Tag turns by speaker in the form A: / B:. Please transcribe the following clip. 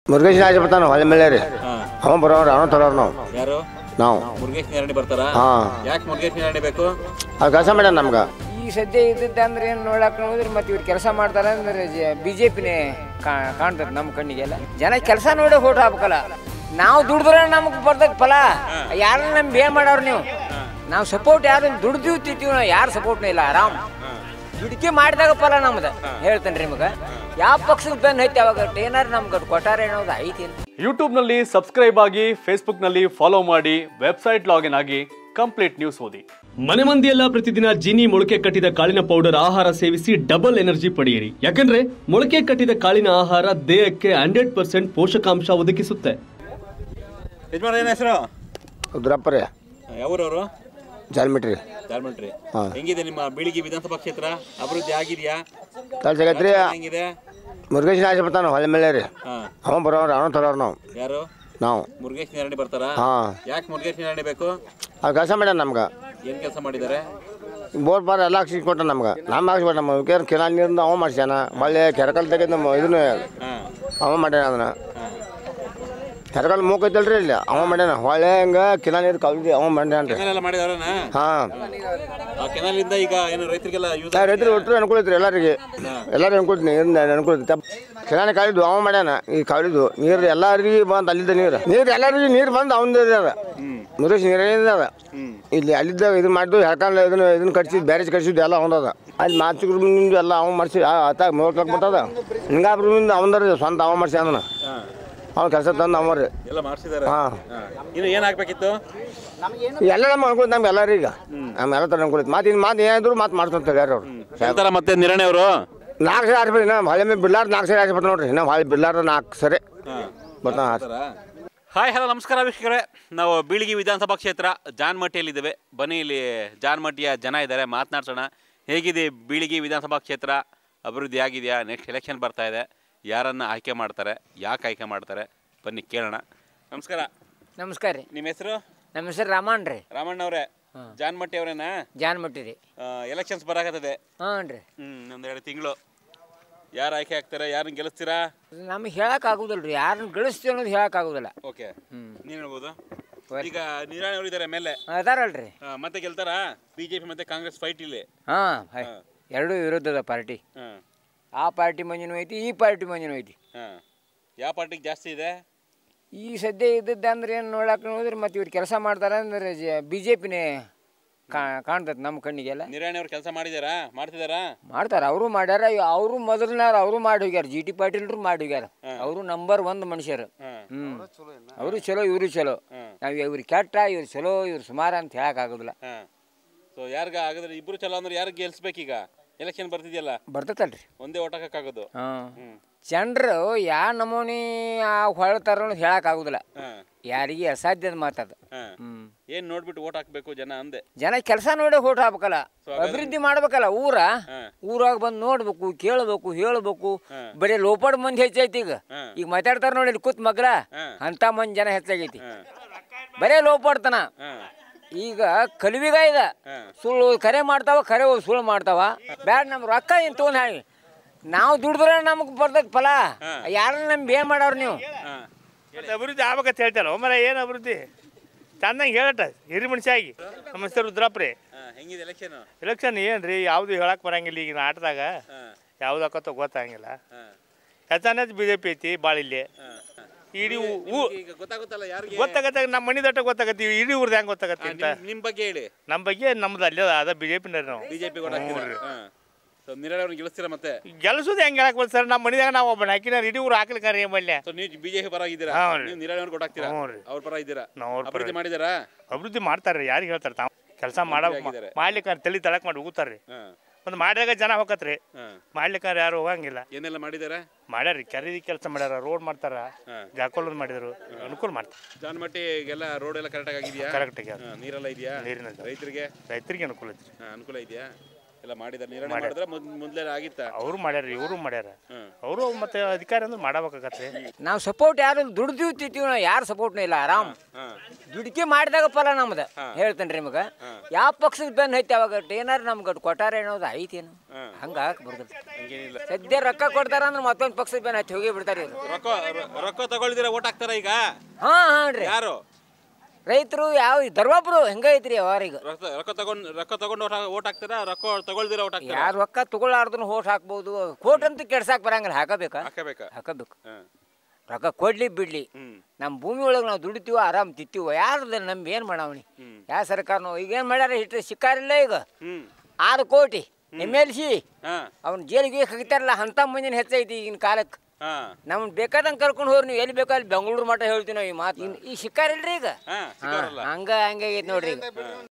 A: ಮುರುಗೇಶ್ ರಾಜ ಬರ್ತಾನ ಹೊಳೆ ಮೇಲೆ ರೀ
B: ಹಾ
A: ಅವ ಬರೋರು ಅವನು ತರೋರು ನಾವು
B: ಯಾರು
A: ನಾವು
B: ಮುರುಗೇಶ್ ನಾರಾಯಣ ಬರ್ತಾರಾ
A: ಹಾಂ
B: ಯಾಕೆ ಮುರುಗೇಶ್ ನಾರಾಯಣ ಬೇಕು
A: ಅದು ಕೆಲಸ ಮಾಡ್ಯಾನ ನಮ್ಗೆ
C: ಈ ಸದ್ಯ ಇದ್ದದ್ದು ಅಂದ್ರೆ ಏನು ನೋಡಕ್ ನೋಡಿದ್ರೆ ಮತ್ತೆ ಇವ್ರು ಕೆಲಸ ಮಾಡ್ತಾರೆ ಅಂದ್ರೆ ಬಿ ಜೆ ಪಿನೇ ಕಾಣ್ತದೆ ನಮ್ಮ ಕಣ್ಣಿಗೆಲ್ಲ ಜನ ಕೆಲಸ ನೋಡಿ ಓಟ್ ಹಾಕ್ಬೇಕಲ್ಲ ನಾವು ದುಡಿದ್ರೆ ನಮಗೆ ಬರ್ತದೆ ಫಲ ಯಾರನ್ನ ನಮ್ಗೆ ಏನ್ ಮಾಡೋರು ನೀವು ನಾವು ಸಪೋರ್ಟ್ ಯಾರು ದುಡ್ದು ತಿಂತೀವಿ ನಾವು ಯಾರು ಸಪೋರ್ಟ್ನೇ ಇಲ್ಲ ಆರಾಮ್ ದುಡ್ಕೆ ಮಾಡಿದಾಗ ಫಲ ನಮ್ದು ಹೇಳ್ತೇನೆ ರೀ ನಿಮಗೆ ಯಾವ ಪಕ್ಷಕ್ಕೆ ಬೆನ್ನು ಹೈತಿ ಅವಾಗ ಏನಾರು ನಮ್ಗೆ ಕೊಟ್ಟಾರ ಏನೋದು ಐತಿ ಅಂತ
D: ಯೂಟ್ಯೂಬ್ನಲ್ಲಿ ಸಬ್ಸ್ಕ್ರೈಬ್ ಆಗಿ ಫೇಸ್ಬುಕ್ನಲ್ಲಿ ಫಾಲೋ ಮಾಡಿ ವೆಬ್ಸೈಟ್ ಲಾಗಿನ್ ಆಗಿ ಕಂಪ್ಲೀಟ್ ನ್ಯೂಸ್ ಓದಿ
E: ಮನೆ ಮಂದಿಯೆಲ್ಲ ಪ್ರತಿದಿನ ಜೀನಿ ಮೊಳಕೆ ಕಟ್ಟಿದ ಕಾಳಿನ ಪೌಡರ್ ಆಹಾರ ಸೇವಿಸಿ ಡಬಲ್ ಎನರ್ಜಿ ಪಡೆಯಿರಿ ಯಾಕಂದ್ರೆ ಮೊಳಕೆ ಕಟ್ಟಿದ ಕಾಳಿನ ಆಹಾರ ದೇಹಕ್ಕೆ ಹಂಡ್ರೆಡ್ ಪರ್ಸೆಂಟ್ ಪೋಷಕಾಂಶ ಒದಗಿಸುತ್ತೆ
B: ಯಜಮಾನ ಏನ ಹೆಸರು
A: ಉದ್ರಪ್ಪ ರೀ
B: ಯಾವೂರವರು
A: ಜಾಲ್ಮಿಟ್ರಿ
B: ಜಾರ್ಮಂಟ್ರಿ
A: ಹಾ.
B: ಹೆಂಗಿದೆ ನಿಮ್ಮ ಬೀಳಿಗೆ ವಿಧಾನಸಭಾ ಕ್ಷೇತ್ರ ಅಭಿವೃದ್ಧಿ ಆಗಿದೆಯಾ
A: ಕೆಲಸ ಆಗೈತ್ರಿ
B: ಹೆಂಗಿದೆ
A: ಮುರುಗೇಶ್ ರಾಜ ಬರ್ತಾನ ಹೊಳೆ ಮೇಲೆ ರೀ
B: ಹಾ
A: ಅವ ಬರೋರು ಅವನು ತರೋರು ನಾವು
B: ಯಾರು
A: ನಾವು
B: ಮುರುಗೇಶ್ ನಾರಾಯಣ ಬರ್ತಾರಾ
A: ಹಾಂ
B: ಯಾಕೆ ಮುರುಗೇಶ್ ನಾರಾಯಣ ಬೇಕು
A: ಅದು ಕೆಲಸ ಮಾಡ್ಯಾನ ನಮ್ಗೆ
B: ಏನ್ ಕೆಲಸ ಮಾಡಿದ್ದಾರೆ
A: ಬೋರ್ ಬಾರ್ ಎಲ್ಲ ಹಾಕ್ಸಿ ಕೊಟ್ಟ ನಮ್ಗೆ ನಮ್ಮ ಹಾಕ್ಸ್ಕೊಟ್ಟ ನಮ್ಮ ಕೇರ್ ಕೆನಾಲ್ ನೀರಿಂದ ಅವ ಮಾಡ್ಸ್ಯಾನ ಹೊಳ್ಳಿ ಕೆರಕಲ್ ತೆಗೆದು ನಮ್ಮ ಇದನ್ನು
B: ಹಾ
A: ಅವ ಮಾಡ್ಯಾನ ಅದನ್ನ ಕೆರಕಲ್ ಮೂಕ್ ಐತಲ್ರಿ ಇಲ್ಲಿ ಅವ ಮಾಡ್ಯಾನ ಹೊಳೆ ಹಂಗೆ ಕೆನಾಲ್ ನೀರು ಕಲ್ದಿ ಅವ ಮಾಡ್ಯಾನ ರೀ
B: ಕೆನಾಲ್ ಎಲ್ಲ ಮಾಡಿದಾರನ
A: ಹಾಂ
B: ಆ ಕೆನಾಲ್ ಇಂದ ಈಗ ಏನು ರೈತರಿಗೆಲ್ಲ ಯೂಸ್
A: ರೈತರು ಒಟ್ಟರು ಅನುಕೂಲ ಐತ್ರಿ ಎಲ್ಲರಿಗೆ ಎಲ್ಲರೂ ಅನುಕೂಲ ಐತಿ ನೀರಿಂದ ಅನುಕೂಲ ಐತಿ ಕೆನಾಲ್ ಕಾಲಿದ್ದು ಅವ ಮಾಡ್ಯಾನ ಈ ಕಾಲಿದ್ದು ನೀರು ಎಲ್ಲರಿಗೆ ಬಂದು ಅಲ್ಲಿದ್ದ ನೀರು ನೀರು ಎಲ್ಲರಿಗೆ ನೀರು ಬಂದು ಅವನದೇ ಅದ ಮುರುಗೇಶ್ ನೀರೇನಿದೆ ಅದ ಇಲ್ಲಿ ಅಲ್ಲಿದ್ದಾಗ ಇದು ಮಾಡಿದ್ದು ಹೆಳ್ಕಂಡ್ ಇದನ್ನ ಇದನ್ನ ಕಟ್ಸಿದ್ದು ಬ್ಯಾರೇಜ್ ಕಟ್ಸಿದ್ದು ಎಲ್ಲ ಅವನದ ಅಲ್ಲಿ ಮಾಚುಗ್ರ ಮುಂದೆ ಎಲ್ಲ ಅವ ಮಾಡಿಸಿ ಆತ ಮೂವತ್ತು ಬಿಟ್ಟದ ಹಿಂಗಾಬ್ರ ಮುಂದೆ ಅವನದ ಸ್ವಂತ ಅವ ಮಾಡಿಸಿ ಅದನ್ನ ಅವ್ನ ಕೆಲಸ ತಂದು ಅವ ರೀ
B: ಎಲ್ಲ ಮಾಡಿಸಿದಾರೆ
A: ಹಾಂ
B: ಇನ್ನು ಏನ್ ಆಗ್ಬೇಕಿತ್ತು
A: ಎಲ್ಲ ನಮ್ಮ ಅನುಕೂಲ ನಮ್ಗೆ ಎಲ್ಲರೂ ಈಗ ನಮ್ಮೆಲ್ಲ ಥರ ಅನುಕೂಲ ಐತಿ ಮಾತು ಇನ್ನು ಮಾತು ಏನಾದ್ರು ಮಾತು ಮಾಡ್ತಂತಾರೆ ಯಾರು ಅವ್ರು
B: ಹೇಳ್ತಾರ ಮತ್ತೆ ನಿರಾಣಿ ಅವರು
A: ನಾಲ್ಕು ಸರಿ ಆಡ್ಬೇಕು ನಮ್ಮ ಹಳೆ ಮೇಲೆ ಬಿಲ್ಲಾರ ನಾಲ್ಕು ಸರಿ ಆಡ್ಬೇಕು ನೋಡ್ರಿ ನಮ್ಮ ಹಳೆ ಬಿಲ್ಲಾರ ನಾಲ್ಕು ಸರಿ ಬರ್ತಾನೆ
B: ಹಾಯ್ ಹಲೋ ನಮಸ್ಕಾರ ವೀಕ್ಷಕರೇ ನಾವು ಬೀಳಿಗಿ ವಿಧಾನಸಭಾ ಕ್ಷೇತ್ರ ಜಾನ್ಮಟ್ಟಿಯಲ್ಲಿದ್ದೇವೆ ಬನ್ನಿ ಇಲ್ಲಿ ಜಾನ್ಮಟ್ಟಿಯ ಜನ ಇದ್ದಾರೆ ಮಾತನಾಡ್ಸೋಣ ಹೇಗಿದೆ ಬೀಳಿಗಿ ವಿಧಾನಸಭಾ ಕ್ಷೇತ್ರ ಅಭಿವೃದ್ಧಿ ಆಗಿದೆಯಾ ನೆಕ್ಸ್ಟ್ ಎಲೆಕ್ಷನ್ ಬರ್ತಾ ಇದೆ ಯಾರನ್ನು ಆಯ್ಕೆ ಮಾಡ್ತಾರೆ ಯಾಕೆ ಆಯ್ಕೆ ಮಾಡ್ತಾರೆ ಬನ್ನಿ ಕೇಳೋಣ ನಮಸ್ಕಾರ
C: ನಮಸ್ಕಾರ ರೀ
B: ನಿಮ್ಮ ಹೆಸರು
C: ನಮ್ಮ ಹೆಸರು ರಾಮನ್ ರೀ
B: ರಾಮಣ್ಣ ಅವರೇ ಜಾನ್ಮಟ್ಟಿ ಅವರೇನಾ
C: ಜಾನ್ ಮಟ್ಟಿ ರೀ
B: ಎಲೆಕ್ಷನ್ಸ್ ಬರಾಕತ್ತದೆ
C: ಹಾಂ ರೀ
B: ಹ್ಞೂ ಒಂದೆರಡು ತಿಂಗಳು ಯಾರು ಆಯ್ಕೆ ಆಗ್ತಾರೆ ಯಾರನ್ನ ಗೆಲ್ಲಿಸ್ತೀರಾ
C: ನಮಗೆ ಹೇಳಕ್ ಆಗುದಿಲ್ಲ ರೀ ಯಾರನ್ನ ಗಳಿಸ್ತೀವಿ ಅನ್ನೋದು ಹೇಳಕ್ ಆಗುದಿಲ್ಲ
B: ಓಕೆ ನೀನು ಹೇಳ್ಬೋದು ಈಗ ನಿರಾಣಿ ಅವರು ಇದ್ದಾರೆ ಮೇಲೆ
C: ಅದಾರಲ್ರಿ
B: ಆ, ಮತ್ತೆ ಗೆಲ್ತಾರಾ ಬಿಜೆಪಿ ಮತ್ತೆ ಕಾಂಗ್ರೆಸ್ ಫೈಟ್ ಇಲ್ಲಿ
C: ಹಾಂ ಎರಡೂ ವಿರುದ್ಧದ ಪಾರ್ಟಿ
B: ಹಾಂ
C: ಆ ಪಾರ್ಟಿ ಮಂಜಿನೂ ಐತಿ ಈ ಪಾರ್ಟಿ ಮಂಜಿನೂ ಐತಿ
B: ಹಾಂ ಯಾವ ಪಾರ್ಟಿಗೆ ಜಾಸ್ತಿ ಇದೆ
C: ಈ ಸದ್ಯ ಇದ್ದದ್ದು ಅಂದ್ರೆ ಏನು ನೋಡಕ್ ನೋಡಿದ್ರೆ ಮತ್ತೆ ಇವ್ರು ಕೆಲಸ ಮಾಡ್ತಾರೆ ಅಂದ್ರೆ ಬಿ ಜೆ ಪಿನೇ ಕಾಣ್ತದೆ ನಮ್ಮ ಕಣ್ಣಿಗೆಲ್ಲ
B: ನಿರಾಣಿ ಅವ್ರು ಕೆಲಸ ಮಾಡಿದಾರಾ ಮಾಡ್ತಿದಾರಾ
C: ಮಾಡ್ತಾರೆ ಅವರು ಮಾಡ್ಯಾರ ಅವರು ಮೊದಲನಾರ ಅವರು ಮಾಡಿ ಹೋಗ್ಯಾರ ಜಿ ಟಿ ಪಾಟೀಲ್ರು ಮಾಡಿ ಹೋಗ್ಯಾರ ಅವರು ನಂಬರ್ ಒಂದು ಮನುಷ್ಯರು ಹ್ಮ್ ಅವರು ಚಲೋ ಇವರು ಚಲೋ ನಾವು ಇವ್ರು ಕೆಟ್ಟ ಇವ್ರು ಚಲೋ ಇವ್ರು ಸುಮಾರು ಅಂತ ಹೇಳಕ್ ಆಗೋದಿಲ್ಲ
B: ಹಾಂ ಸೊ ಯಾರಿಗ ಆಗಿದ್ರೆ ಇಬ್ರು ಚಲೋ ಅಂದ್ರೆ ಯಾರಿಗೆ ಗೆಲ್ಸ್ಬೇಕೀಗ ಎಲೆಕ್ಷನ್ ಬರ್ತಿದೆಯಲ್ಲ
C: ಬರ್ತೈತಲ್ರಿ
B: ಒಂದೇ ಓಟ್ ಹಾಕಕ್ಕಾಗೋದು
C: ಹಾಂ ಜನರು ಯಾವ ನಮೂನಿ ಆ ಹೊಳ್ತಾರ ಹೇಳಕ್ ಆಗುದಿಲ್ಲ
B: ಹಾಂ
C: ಯಾರಿಗೆ ಅಸಾಧ್ಯದ ಮಾತದ
B: ಹಾಂ
C: ಹ್ಮ್
B: ಏನು ನೋಡ್ಬಿಟ್ಟು ಓಟ್ ಹಾಕ್ಬೇಕು ಜನ ಅಂದೆ
C: ಜನ ಕೆಲಸ ನೋಡಿ ಓಟ್ ಹಾಕ್ಬೇಕಲ್ಲ ಅಭಿವೃದ್ಧಿ ಮಾಡ್ಬೇಕಲ್ಲ ಊರ
B: ಹಾ.
C: ಊರಾಗ ಬಂದು ನೋಡ್ಬೇಕು ಕೇಳ್ಬೇಕು ಹೇಳ್ಬೇಕು ಬರೀ ಲೋಪಡ್ ಮಂದಿ ಹೆಚ್ಚೈತಿ ಈಗ
B: ಹಾ.
C: ಈಗ ಮಾತಾಡ್ತಾರ ನೋಡಿ ಇಲ್ಲಿ ಕೂತ್ ಮಗ್ಲ
B: ಹಾ.
C: ಅಂತ ಮಂದಿ ಜನ ಹೆಚ್ಚಾಗೈತಿ ಬರೇ ಲೋಪಡ್ತಾನ
B: ಹಾಂ
C: ಈಗ ಕಲಿವಿಗ ಇದ
B: ಹಾ.
C: ಸುಳ್ಳು ಕರೆ ಮಾಡ್ತಾವ ಕರೆ ಹೋಗಿ ಸುಳ್ಳು ಮಾಡ್ತಾವ ಬ್ಯಾಡ ನಮ್ ರೊಕ್ಕ ಏನು ತೊಗೊಂಡ್ ಹೇಳಿ ನಾವು ದುಡಿದ್ರೆ ನಮಗೆ ಬರ್ತೈತಿ ಫಲ ಯಾರನ್ನ ನಮ್ಗೆ ಏನ್ ಮಾಡೋರು ನೀವು
B: ಹಾಂ
F: ಮತ್ತೆ ಅಭಿವೃದ್ಧಿ ಆಗ್ಬೇಕಂತ ಹೇಳ್ತಾರ ಮರ ಏನು ಅಭಿವೃದ್ಧಿ ಚಂದಂಗೆ ಹೇಳಟ ಹಿರಿ ಮನುಷ್ಯಾಗಿ ನಮ್ಮ ಹೆಸರು ರುದ್ರಪ್ಪ ರೀ
B: ಹಾಂ ಹೆಂಗಿದೆ ಎಲೆಕ್ಷನ್
F: ಎಲೆಕ್ಷನ್ ಏನು ರೀ ಯಾವುದು ಹೇಳಕ್ಕೆ ಬರಂಗಿಲ್ಲ ಈಗಿನ ಆಟದಾಗ
B: ಹಾಂ
F: ಯಾವ್ದು ಹಾಕತ್ತೋ ಗೊತ್ತಾಗಿಲ್ಲ
B: ಹಾಂ
F: ಹೆಚ್ಚಾನೆಚ್ಚು ಬಿ ಜೆ ಪಿ ಐತಿ ಭಾಳ ಇಲ್ಲಿ ಇಡೀ ಊ- ಊ
B: ಈಗ ಗೊತ್ತಾಗುತ್ತಲ್ಲ ಯಾರಿಗೆ
F: ಗೊತ್ತಾಗತ್ತ ನಮ್ಮ ಮನೆ ದಟ್ಟ ಗೊತ್ತಾಗತ್ತಿ ಇಡೀ ಊರ್ದು ಹೆಂಗೆ ಗೊತ್ತಾಗತ್ತಿ ಅಂತ
B: ನಿಮ್ಮ ಬಗ್ಗೆ ಹೇಳಿ
F: ನಮ್ಮ ಬಗ್ಗೆ ನಮ್ದು ಅಲ್ಲೇ ಅದ ಬಿ ಜೆ ಪಿನ ನಾವು
B: ಬಿಜೆಪಿ ಕೂಡ ಹಾಕ್ತೀರಾ ಹಾಂ ಸೊ ನಿರಾಣಿ ಅವ್ರನ್ನ ಗೆಲ್ಲಿಸ್ತೀರಾ ಮತ್ತೆ
F: ಗೆಲ್ಸೋದು ಹೆಂಗೆ ಹೇಳಕ್ ಬರ್ತಾರೆ ನಮ್ಮ ಮನೆದಾಗ ನಾವು ಒಬ್ಬನ ಹಾಕಿನ ಇಡೀ ಊರು ಹಾಕ್ಲಿಕ್ಕೆ ರೀ ಮಲ್ಯ
B: ಸೊ ನೀವು ಬಿಜೆಪಿ ಪರ ಇದ್ದೀರಾ
F: ಹಾ, ರೀ.
B: ನೀವು ನಿರಾಣಿ ಅವ್ರಿಗೆ ಕೊಟ್ಟಾಕ್ತೀರಾ
F: ಹ್ಞೂ ರೀ.
B: ಅವ್ರ ಪರ ಇದ್ದೀರಾ
F: ನಾವು ಅವ್ರ ಪರ
B: ಅಭಿವೃದ್ಧಿ ಮಾಡಿದಾರಾ
F: ಅಭಿವೃದ್ಧಿ ಮಾಡ್ತಾರೆ ಯಾರಿಗೆ ಹೇಳ್ತಾರೆ ತಾವು ಕೆಲಸ ಮಾಡ
B: ಆಗಿದ್ದಾರೆ.
F: ಮಾಡ್ಲಿಕ್ಕೆ ತಲೆ ತಳಕ್ ಮಾಡಿ ಹೋಗ್ತಾರೆ ರೀ
B: ಹಾಂ
F: ಒಂದು ಮಾಡಿದಾಗ ಜನ ಹೋಗತ್ರಿ
B: ಹಾಂ
F: ಮಾಡ್ಲಿಕ್ಕೆ ಯಾರು ಹೋಗಂಗಿಲ್ಲ
B: ಏನೆಲ್ಲ ಮಾಡಿದಾರೆ
F: ಮಾಡ್ಯಾರಿ ಖರೀದಿ ಕೆಲಸ ಮಾಡ್ಯಾರ ರೋಡ್ ಮಾಡ್ತಾರ
B: ಹಾ.
F: ಜಾಕೋಲ್ ಮಾಡಿದ್ರು ಅನುಕೂಲ ಮಾಡ್ತಾರೆ
B: ಜಾನ್ಮಟ್ಟಿಗೆಲ್ಲ ರೋಡ್ ಎಲ್ಲ ಕರೆಕ್ಟ್ ಆಗಿದೆಯಾ
F: ಕರೆಕ್ಟ್ ಆಗ್ಯಾದ
B: ಹಾ, ನೀರೆಲ್ಲ ಇದೆಯಾ
F: ನೀರಿನ
B: ರೈತರಿಗೆ
F: ರೈತರಿಗೆ ಅನುಕೂಲ ಐತ್ರಿ
B: ಹಾ, ಅನುಕೂಲ ಇದೆಯಾ ಎಲ್ಲ ಮಾಡಿದಾರೆ ನಿರ್ಣಯ ಮಾಡಿದ್ರೆ ಮೊದಲೇ ಆಗಿತ್ತ
F: ಅವರು ಮಾಡ್ಯಾರ ಇವರು ಮಾಡ್ಯಾರ ಅವರು ಮತ್ತೆ ಅಧಿಕಾರಿ ಅಂದ್ರೆ ಮಾಡಬೇಕಾಗತ್ತೆ
C: ನಾವು ಸಪೋರ್ಟ್ ಯಾರು ದುಡ್ದು ತಿಂತೀವಿ ನಾವು ಯಾರು ಸಪೋರ್ಟ್ನೂ ಇಲ್ಲ ಆರಾಮ್ ದುಡ್ಕಿ ಮಾಡಿದಾಗ ಫಲ ನಮ್ದು ಹೇಳ್ತೇನೆ ರೀ ನಿಮಗೆ ಯಾವ ಪಕ್ಷದ ಬೆನ್ ಐತಿ ಅವಾಗ ಏನಾರು ನಮ್ಗೆ ಕೊಟ್ಟಾರ ಏನೋದು ಐತೇನು ಹಂಗೆ ಹಾಕಿ ಬರ್ತದೆ
B: ಹಂಗೇನಿಲ್ಲ
C: ಸದ್ಯ ರೊಕ್ಕ ಕೊಡ್ತಾರ ಅಂದ್ರೆ ಮತ್ತೊಂದು ಪಕ್ಷದ ಬೆನ್ ಹತ್ತಿ ಹೋಗಿ ಬಿಡ್ತಾರೆ ಇವ್ರು
B: ರೊಕ್ಕ ರೊ- ರೊಕ್ಕ ತಗೊಳ್ದಿರ ಓಟ್ ಹಾಕ್ತಾರ ಈಗ
C: ಹಾಂ ಹಾಂ ರೀ
B: ಯಾರು
C: ರೈತರು ಯಾವ ದರ್ವಾಬ್ರು ಹೆಂಗೈತ್ರಿ ಅವರೀಗ
B: ರೊಕ್ಕ ರೊಕ್ಕ ತಗೊಂಡ್ ರೊಕ್ಕ ತಗೊಂಡು ಓಟ್ ಹಾಕ್ತಾರ ರೊಕ್ಕ ತಗೊಳ್ದಿರ ಓಟ್ ಹಾಕ್ತಾರ
C: ಯಾರು ರೊಕ್ಕ ತಗೊಳ್ಳಾರ್ದನು ಹೋಟ್ ಹಾಕ್ಬೋದು ಕೋಟ್ ಅಂತೂ ಕೆಡ್ಸಾಕ್ ಬರಂಗಿಲ್ಲ ಹಾಕಬೇಕಾ
B: ಹಾಕಬೇಕಾ
C: ಹಾಕಬೇಕು
B: ಹ್ಮ್.
C: ರೊಕ್ಕ ಕೊಡ್ಲಿ ಬಿಡ್ಲಿ
B: ಹ್ಮ್.
C: ನಮ್ಮ ಭೂಮಿ ಒಳಗೆ ನಾವು ದುಡಿತೀವೋ ಆರಾಮ್ ತಿತ್ತೀವೋ ಯಾರ್ದು ನಮ್ಗೆ ಏನು ಮಾಡವನಿ ಯಾವ ಸರ್ಕಾರನೋ ಈಗ ಏನು ಮಾಡ್ಯಾರ ಇಟ್ಟು ಸಿಕ್ಕಾರಿಲ್ಲ ಈಗ
B: ಹ್ಮ್
C: ಆರು ಕೋಟಿ ಎಮ್ ಎಲ್ ಸಿ
B: ಹಾ
C: ಅವ್ನ ಜೈಲಿಗೆ ಹಾಕ್ತಾರಲ್ಲ ಅಂಥ ಮುಂದಿನ ಹೆಚ್ಚೈತಿ ಈಗಿನ ಕಾಲಕ್ಕೆ
B: ಹಾ
C: ನಮ್ಮನ್ನ ಬೇಕಾದಂಗೆ ಕರ್ಕೊಂಡು ಹೋಗ್ರಿ ನೀವು ಎಲ್ಲಿ ಬೇಕೋ ಅಲ್ಲಿ ಬೆಂಗಳೂರು ಮಟ್ಟ ಹೇಳ್ತೀವಿ ನಾವು ಈ ಮಾತು ಇನ್- ಈ ಸಿಕ್ಕಾರಿಲ್ರಿ ಈಗ
B: ಹಾ
C: ಹಾ, ಹಂಗ ಹಂಗಾಗೈತಿ ನೋಡ್ರಿ ಈಗ